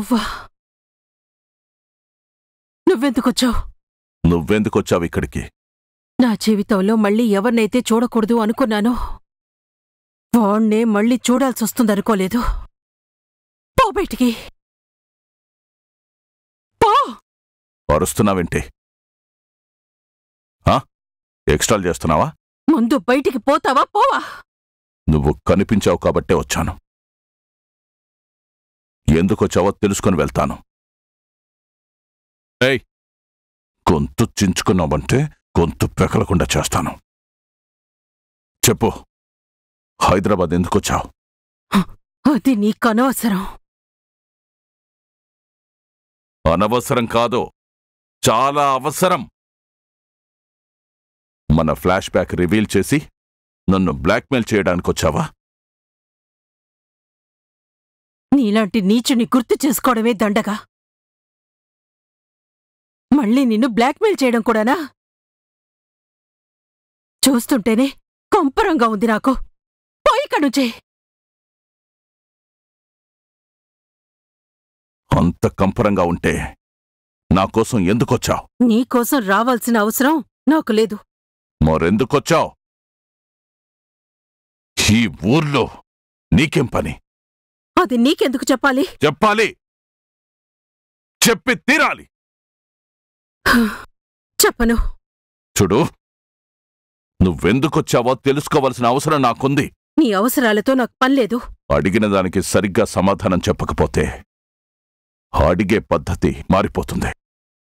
నువ్వా నువ్వెందుకొచ్చావు నువ్వెందుకొచ్చావు ఇక్కడికి నా జీవితంలో మళ్ళీ ఎవరినైతే చూడకూడదు అనుకున్నానో వాణ్ణే మళ్ళీ చూడాల్సొస్తుందనుకోలేదు పో బయటికి పో అరుస్తున్నావేంటి ఆ? ఎక్స్ట్రాలు చేస్తున్నావా ముందు బయటికి పోతావా పోవా నువ్వు కనిపించావు కాబట్టే వచ్చాను ఎందుకొచ్చావో తెలుసుకొని వెళ్తాను ఏయ్ గొంతు చించుకున్నావంటే గొంతు పెకలకుండా చేస్తాను చెప్పు హైదరాబాద్ ఎందుకొచ్చావు అది నీకు అనవసరం అనవసరం కాదు చాలా అవసరం మన ఫ్లాష్ బ్యాక్ రివీల్ చేసి నన్ను బ్లాక్మెయిల్ చేయడానికి వచ్చావా నీలాంటి నీచుని గుర్తు చేసుకోవడమే దండగా మళ్ళీ నిన్ను బ్లాక్మెయిల్ చేయడం కూడానా చూస్తుంటేనే కంపరంగా ఉంది నాకు పోయి ఇక్కడి నుంచే అంత కంపరంగా ఉంటే నా కోసం ఎందుకొచ్చావు నీకోసం రావాల్సిన అవసరం నాకు లేదు మరెందుకొచ్చావు ఈ ఊర్లో నీకేం పని అది నీకెందుకు చెప్పాలి చెప్పాలి చెప్పి తీరాలి చెప్పను చూడు నువ్వెందుకొచ్చావో తెలుసుకోవలసిన అవసరం నాకుంది నీ అవసరాలతో నాకు పనిలేదు అడిగిన దానికి సరిగ్గా సమాధానం చెప్పకపోతే అడిగే పద్ధతి మారిపోతుంది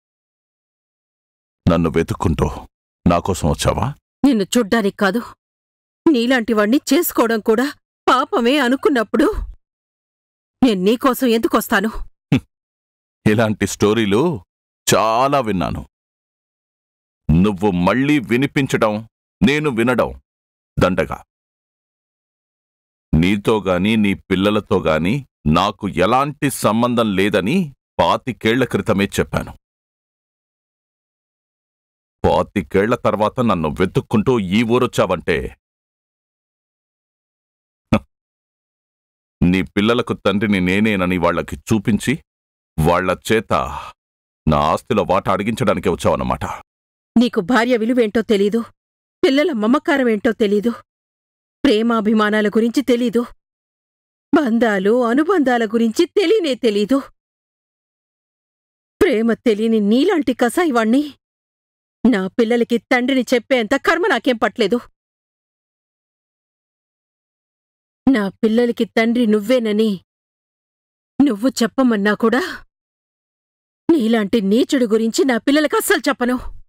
నన్ను వెతుక్కుంటూ నాకోసం వచ్చావా నిన్ను చూడ్డానికి కాదు నీలాంటి వాణ్ణి చేసుకోవడం కూడా పాపమే అనుకున్నప్పుడు నేను నీకోసం ఎందుకొస్తాను ఇలాంటి స్టోరీలు చాలా విన్నాను నువ్వు మళ్ళీ వినిపించడం నేను వినడం దండగా నీతో గాని నీ పిల్లలతో గాని నాకు ఎలాంటి సంబంధం లేదని పాతికేళ్ల క్రితమే చెప్పాను పాతికేళ్ల తర్వాత నన్ను వెతుక్కుంటూ ఈ ఊరొచ్చావంటే హ, నీ పిల్లలకు తండ్రిని నేనేనని వాళ్ళకి చూపించి వాళ్ళ చేత నా ఆస్తిలో వాట అడిగించడానికి వచ్చావన్నమాట నీకు భార్య విలువేంటో తెలీదు పిల్లల మమకారం ఏంటో తెలీదు ప్రేమాభిమానాల గురించి తెలీదు బంధాలు అనుబంధాల గురించి తెలియనే తెలీదు ప్రేమ తెలియని నీలాంటి కసాయివాణ్ణి నా పిల్లలకి తండ్రిని చెప్పేంత కర్మ నాకేం పట్లేదు నా పిల్లలకి తండ్రి నువ్వేనని నువ్వు చెప్పమన్నా కూడా నీలాంటి నీచుడి గురించి నా పిల్లలకి అస్సలు చెప్పను